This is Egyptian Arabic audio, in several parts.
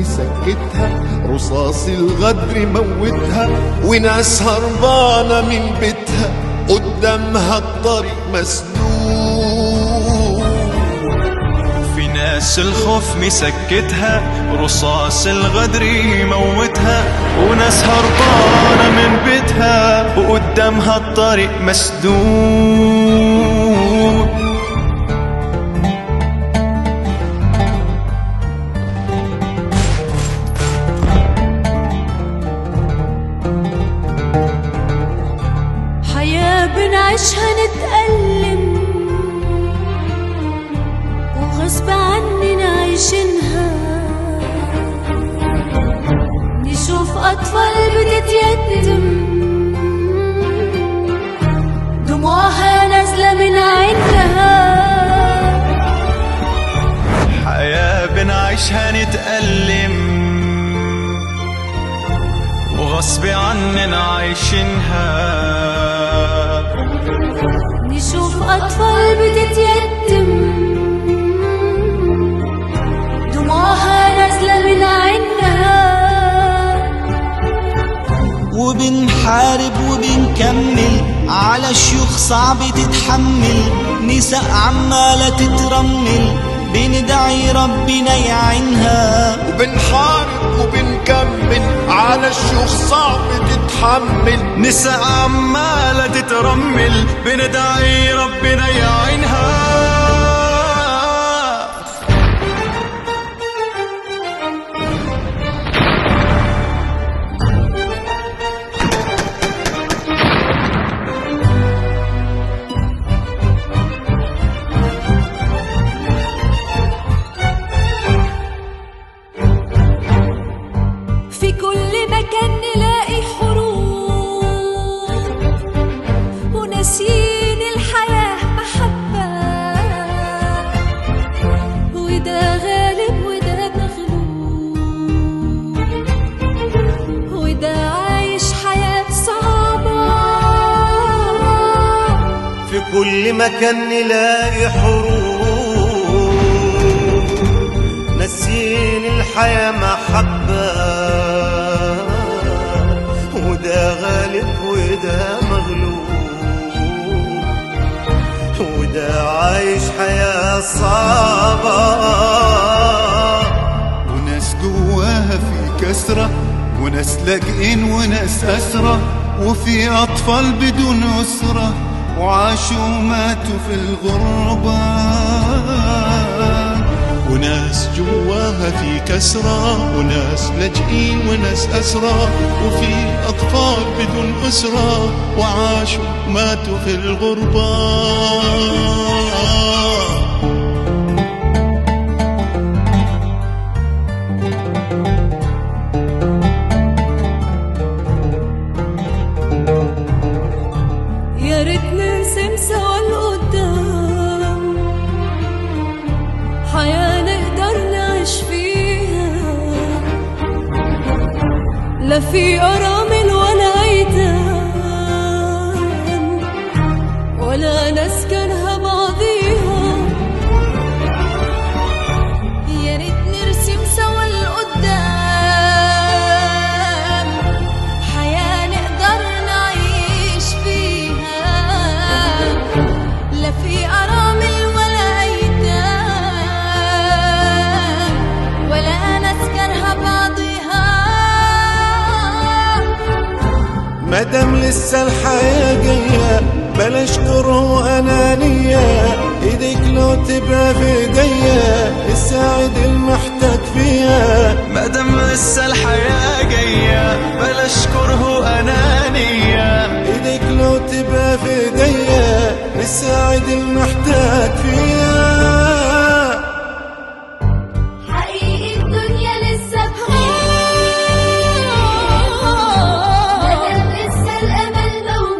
مسكتها رصاص الغدر موتها وناس هربانة من بيتها قدامها الطريق مسدود في ناس الخوف مسكتها رصاص الغدر يموتها وناس هربانة من بيتها وقدامها الطريق مسدود حياة بنعيشها نتألم وغصب عننا عايشينها نشوف أطفال بتتيتم دموعها نازلة من عينها حياة بنعيشها نتألم وغصب عننا عايشينها نشوف أطفال بتتيتم دموعها نازلة من عينها وبنحارب وبنكمل على شيوخ صعب تتحمل نساء عمالة تترمل بندعي ربنا يعينها وبنحارب وبنكمل على الشيوخ صعب تتحمل نساء عمالة تترمل بندعي ربنا يعينها في كل مكان نلاقي حروب وناسين الحياة محبة وده غالب وده مغلوب وده عايش حياة صعبة في كل مكان نلاقي حروب ناسين الحياة محبة وده غالب وده مغلوب وده عايش حياة صعبة وناس جواها في كسرة وناس لاجئين وناس أسرة وفي أطفال بدون أسرة وعاشوا وماتوا في الغربة وناس جواها في كسرة وناس لاجئين وناس أسرى وفي أطفال بدون أسرة وعاشوا ماتوا في الغربة يا ريت نرسم سوا لقدام حياة نقدر نعيش فيها لا في أرامل ولا أيتام ولا ناس كانها بعضيها يا ريت نرسم سوا لقدام حياة نقدر نعيش فيها لا في أرامل ولا أيتام ولا ناس كارهة بعضها مادام لسه الحياة جاية بلاش كره أنانية إيديك لو تبقى في إيديا الساعد المحتاج فيها مادام لسه الحياة جاية بلاش كره أنانية إيديك لو تبقى في إيديا الساعد المحتاج فيها حقيقي الدنيا لسه بخير مادام لسه الأمل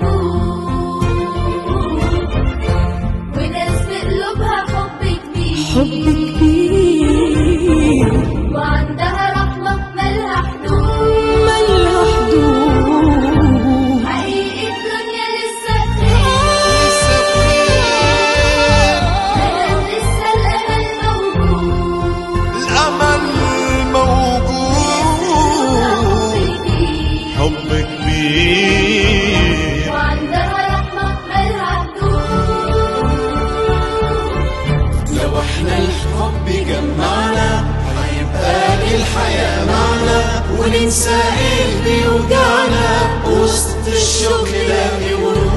موجود وناس بقلوبها حب كبير حب كبير وعندها رحمة ملها حدود ملها حدود حقيقي الدنيا لسه بخير كبير وعندها رحمة مالها حدود لو احنا الحب جمعنا هيبقى الحياة معنا وننسى اللي بيوجعنا وسط الشوق نلاقي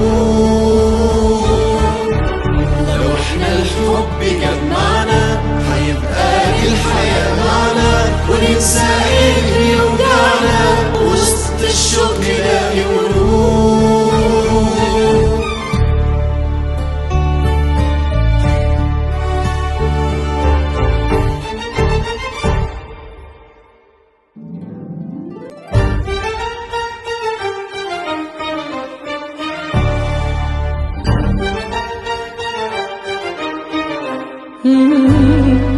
ورود لو احنا الحب جمعنا هيبقى الحياة معنا وننسى اللي بيوجعنا وسط الشوق نلاقي ورود Mm-hmm.